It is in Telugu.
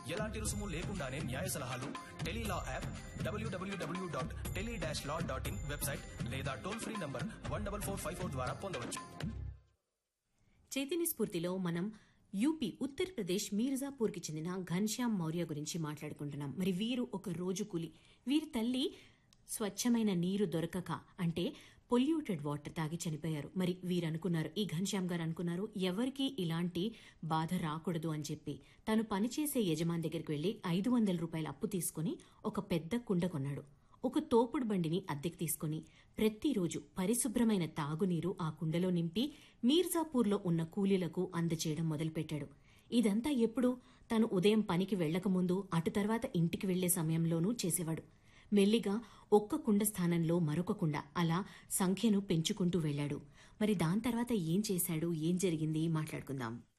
ఎలాంటి రుసుము లేకుండానే న్యాయ సలహాలు Tele Law app WWW dot tele dash law dot in website లేదా toll free number one double four five four ద్వారా పొందవచ్చు చైతన్య స్ఫూర్తిలో మనం యూపీ ఉత్తరప్రదేశ్ మీర్జాపూర్కి చెందిన ఘన్శ్యామ్ మౌర్య గురించి మాట్లాడుకుంటున్నాం మరి వీరు ఒక రోజు కూలి వీరి తల్లి స్వచ్ఛమైన నీరు దొరకక అంటే పొల్యూటెడ్ వాటర్ తాగి చనిపోయారు మరి వీరు అనుకున్నారు ఈ ఘన్శ్యామ్ గారు అనుకున్నారు ఎవరికీ ఇలాంటి బాధ రాకూడదు అని చెప్పి తను పనిచేసే యజమాని దగ్గరికి వెళ్లి ఐదు వందల రూపాయల అప్పు తీసుకుని ఒక పెద్ద కుండ కొన్నాడు ఒక తోపుడు బండిని అద్దెకు తీసుకుని ప్రతిరోజు పరిశుభ్రమైన తాగునీరు ఆ కుండలో నింపి మీర్జాపూర్లో ఉన్న కూలీలకు అందజేయడం మొదలుపెట్టాడు ఇదంతా ఎప్పుడు తను ఉదయం పనికి వెళ్లకముందు అటు తర్వాత ఇంటికి వెళ్లే సమయంలోనూ చేసేవాడు మెల్లిగా ఒక్క కుండ స్థానంలో మరొక కుండ అలా సంఖ్యను పెంచుకుంటూ వెళ్లాడు మరి దాని తర్వాత ఏం చేశాడు ఏం జరిగింది మాట్లాడుకుందాం